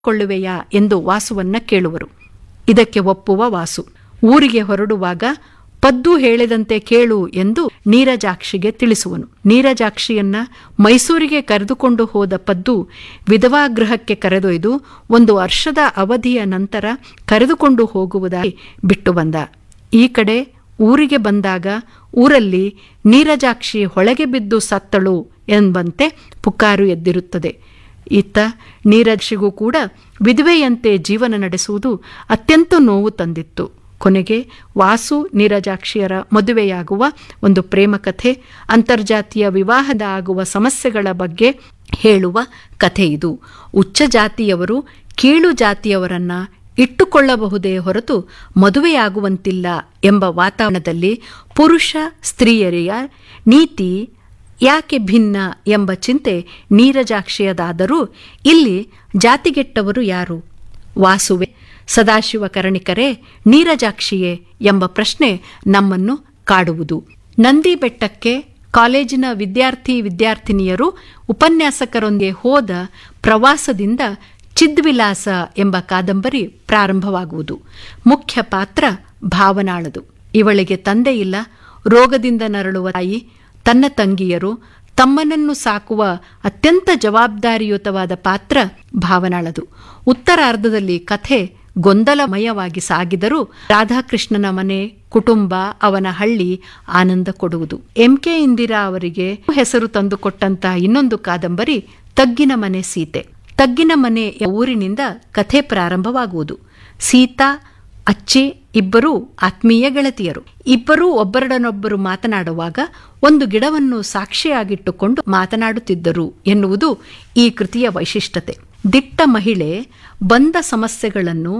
ಕೊಳ್ಳುವೆಯಾ ಎಂದು ವಾಸುವನ್ನ ಕೇಳುವರು ಇದಕ್ಕೆ ಒಪ್ಪುವ ವಾಸು ಊರಿಗೆ ಹೊರಡುವಾಗ ಪದ್ದು ಹೇಳಿದಂತೆ ಕೇಳು ಎಂದು ನೀರಜಾಕ್ಷಿಗೆ ತಿಳಿಸುವನು ನೀರಜಾಕ್ಷಿಯನ್ನ ಮೈಸೂರಿಗೆ ಕರೆದುಕೊಂಡು ಹೋದ ಪದ್ದು ವಿಧವಾಗೃಹಕ್ಕೆ ಕರೆದೊಯ್ದು ಒಂದು ವರ್ಷದ ಅವಧಿಯ ನಂತರ ಕರೆದುಕೊಂಡು ಹೋಗುವುದಾಗಿ ಬಿಟ್ಟು ಬಂದ ಈ ಕಡೆ ಊರಿಗೆ ಬಂದಾಗ ಊರಲ್ಲಿ ನೀರಜಾಕ್ಷಿ ಹೊಳಗೆ ಬಿದ್ದು ಸತ್ತಳು ಎಂಬಂತೆ ಪುಕಾರು ಎದ್ದಿರುತ್ತದೆ ಇತ್ತ ನೀರಜಾಕ್ಷಿಗೂ ಕೂಡ ವಿಧವೆಯಂತೆ ಜೀವನ ನಡೆಸುವುದು ಅತ್ಯಂತ ನೋವು ತಂದಿತ್ತು ಕೊನೆಗೆ ವಾಸು ನೀರಜಾಕ್ಷಿಯರ ಮದುವೆಯಾಗುವ ಒಂದು ಪ್ರೇಮ ಕಥೆ ಅಂತರ್ಜಾತೀಯ ವಿವಾಹದ ಆಗುವ ಸಮಸ್ಯೆಗಳ ಬಗ್ಗೆ ಹೇಳುವ ಕಥೆ ಇದು ಉಚ್ಚ ಜಾತಿಯವರು ಕೀಳು ಜಾತಿಯವರನ್ನ ಇಟ್ಟುಕೊಳ್ಳಬಹುದೇ ಹೊರತು ಮದುವೆಯಾಗುವಂತಿಲ್ಲ ಎಂಬ ವಾತಾವರಣದಲ್ಲಿ ಪುರುಷ ಸ್ತ್ರೀಯರಿಯ ನೀತಿ ಯಾಕೆ ಭಿನ್ನ ಎಂಬ ಚಿಂತೆ ನೀರಜಾಕ್ಷಿಯದಾದರೂ ಇಲ್ಲಿ ಜಾತಿಗೆಟ್ಟವರು ಯಾರು ವಾಸುವೆ ಸದಾಶಿವ ಕರ್ಣಿಕರೇ ನೀರಜಾಕ್ಷಿಯೇ ಎಂಬ ಪ್ರಶ್ನೆ ನಮ್ಮನ್ನು ಕಾಡುವುದು ನಂದಿ ಬೆಟ್ಟಕ್ಕೆ ಕಾಲೇಜಿನ ವಿದ್ಯಾರ್ಥಿ ವಿದ್ಯಾರ್ಥಿನಿಯರು ಉಪನ್ಯಾಸಕರೊಂದಿಗೆ ಹೋದ ಪ್ರವಾಸದಿಂದ ಚಿದ್ವಿಲಾಸ ಎಂಬ ಕಾದಂಬರಿ ಪ್ರಾರಂಭವಾಗುವುದು ಮುಖ್ಯ ಪಾತ್ರ ಭಾವನಾಳದು ಇವಳಿಗೆ ತಂದೆ ಇಲ್ಲ ರೋಗದಿಂದ ನರಳುವ ತಾಯಿ ತನ್ನ ತಂಗಿಯರು ತಮ್ಮನನ್ನು ಸಾಕುವ ಅತ್ಯಂತ ಜವಾಬ್ದಾರಿಯುತವಾದ ಪಾತ್ರ ಭಾವನಾಳದು ಉತ್ತರಾರ್ಧದಲ್ಲಿ ಕಥೆ ಗೊಂದಲಮಯವಾಗಿ ಸಾಗಿದರೂ ರಾಧಾಕೃಷ್ಣನ ಮನೆ ಕುಟುಂಬ ಅವನ ಹಳ್ಳಿ ಆನಂದ ಕೊಡುವುದು ಎಂಕೆ ಇಂದಿರಾ ಅವರಿಗೆ ಹೆಸರು ತಂದುಕೊಟ್ಟಂತ ಇನ್ನೊಂದು ಕಾದಂಬರಿ ತಗ್ಗಿನ ಮನೆ ಸೀತೆ ತಗ್ಗಿನ ಮನೆ ಊರಿನಿಂದ ಕಥೆ ಪ್ರಾರಂಭವಾಗುವುದು ಸೀತಾ ಅಚ್ಚಿ ಇಬ್ಬರೂ ಆತ್ಮೀಯ ಗೆಳತಿಯರು ಇಬ್ಬರೂ ಒಬ್ಬರಡನೊಬ್ಬರು ಮಾತನಾಡುವಾಗ ಒಂದು ಗಿಡವನ್ನು ಸಾಕ್ಷಿಯಾಗಿಟ್ಟುಕೊಂಡು ಮಾತನಾಡುತ್ತಿದ್ದರು ಎನ್ನುವುದು ಈ ಕೃತಿಯ ವೈಶಿಷ್ಟ್ಯತೆ ದಿಟ್ಟ ಮಹಿಳೆ ಬಂದ ಸಮಸ್ಯೆಗಳನ್ನು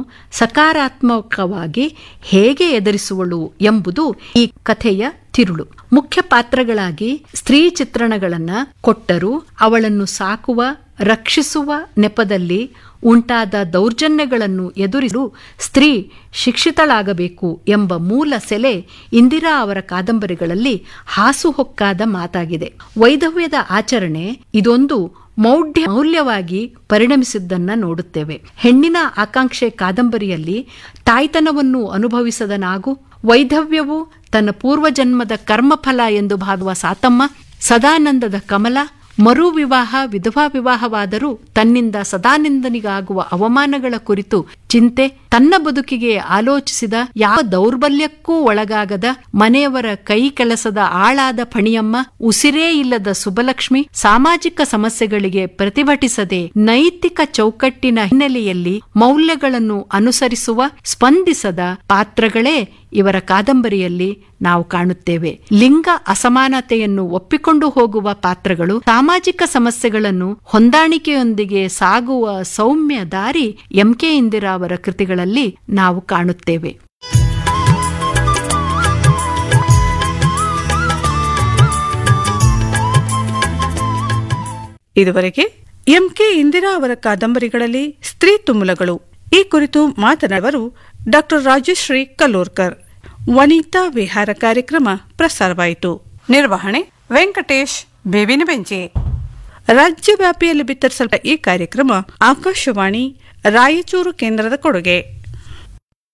ಸಕಾರಾತ್ಮಕವಾಗಿ ಹೇಗೆ ಎದುರಿಸುವಳು ಎಂಬುದು ಈ ಕಥೆಯ ತಿರುಳು ಮುಖ್ಯ ಪಾತ್ರಗಳಾಗಿ ಸ್ತ್ರೀ ಚಿತ್ರಣಗಳನ್ನ ಕೊಟ್ಟರೂ ಅವಳನ್ನು ಸಾಕುವ ರಕ್ಷಿಸುವ ನೆಪದಲ್ಲಿ ಉಂಟಾದ ದೌರ್ಜನ್ಯಗಳನ್ನು ಎದುರಿಸಲು ಸ್ತ್ರೀ ಶಿಕ್ಷಿತಳಾಗಬೇಕು ಎಂಬ ಮೂಲ ಸೆಲೆ ಇಂದಿರಾ ಅವರ ಕಾದಂಬರಿಗಳಲ್ಲಿ ಹಾಸುಹೊಕ್ಕಾದ ಮಾತಾಗಿದೆ ವೈಧವ್ಯದ ಆಚರಣೆ ಇದೊಂದು ಮೌಢ್ಯ ಮೌಲ್ಯವಾಗಿ ಪರಿಣಮಿಸಿದ್ದನ್ನ ನೋಡುತ್ತೇವೆ ಹೆಣ್ಣಿನ ಆಕಾಂಕ್ಷೆ ಕಾದಂಬರಿಯಲ್ಲಿ ತಾಯ್ತನವನ್ನು ಅನುಭವಿಸದ ನಾಗು ವೈಧವ್ಯವು ತನ್ನ ಪೂರ್ವಜನ್ಮದ ಕರ್ಮಫಲ ಎಂದು ಭಾವಿಸುವ ಸಾತಮ್ಮ ಸದಾನಂದದ ಕಮಲ ಮರು ವಿವಾಹ ವಿಧವಾ ವಿವಾಹವಾದರೂ ತನ್ನಿಂದ ಸದಾನಂದನಿಗಾಗುವ ಅವಮಾನಗಳ ಕುರಿತು ಚಿಂತೆ ತನ್ನ ಬದುಕಿಗೆ ಆಲೋಚಿಸಿದ ಯಾವ ದೌರ್ಬಲ್ಯಕ್ಕೂ ಒಳಗಾಗದ ಮನೆಯವರ ಕೈ ಕೆಲಸದ ಆಳಾದ ಫಣಿಯಮ್ಮ ಉಸಿರೇ ಇಲ್ಲದ ಸುಬಲಕ್ಷ್ಮಿ ಸಾಮಾಜಿಕ ಸಮಸ್ಯೆಗಳಿಗೆ ಪ್ರತಿಭಟಿಸದೆ ನೈತಿಕ ಚೌಕಟ್ಟಿನ ಹಿನ್ನೆಲೆಯಲ್ಲಿ ಮೌಲ್ಯಗಳನ್ನು ಅನುಸರಿಸುವ ಸ್ಪಂದಿಸದ ಪಾತ್ರಗಳೇ ಇವರ ಕಾದಂಬರಿಯಲ್ಲಿ ನಾವು ಕಾಣುತ್ತೇವೆ ಲಿಂಗ ಅಸಮಾನತೆಯನ್ನು ಒಪ್ಪಿಕೊಂಡು ಹೋಗುವ ಪಾತ್ರಗಳು ಸಾಮಾಜಿಕ ಸಮಸ್ಯೆಗಳನ್ನು ಹೊಂದಾಣಿಕೆಯೊಂದಿಗೆ ಸಾಗುವ ಸೌಮ್ಯ ದಾರಿ ಎಂಕೆ ಇಂದಿರಾ ಅವರ ಕೃತಿಗಳಲ್ಲಿ ನಾವು ಕಾಣುತ್ತೇವೆ ಇದುವರೆಗೆ ಎಂಕೆ ಇಂದಿರಾ ಅವರ ಕಾದಂಬರಿಗಳಲ್ಲಿ ಸ್ತ್ರೀ ತುಮುಲಗಳು ಈ ಕುರಿತು ಮಾತನಾಡುವರು ಡಾಕ್ಟರ್ ರಾಜಶ್ರೀ ಕಲ್ಲೂರ್ಕರ್ ವನಿತಾ ವಿಹಾರ ಕಾರ್ಯಕ್ರಮ ಪ್ರಸಾರವಾಯಿತು ನಿರ್ವಹಣೆ ವೆಂಕಟೇಶ್ ಬೇವಿನ ಬೆಂಚೆ ರಾಜ್ಯವ್ಯಾಪಿಯಲ್ಲಿ ಬಿತ್ತರಿಸಲ್ಪಟ್ಟ ಈ ಕಾರ್ಯಕ್ರಮ ಆಕಾಶವಾಣಿ ರಾಯಚೂರು ಕೇಂದ್ರದ ಕೊಡುಗೆ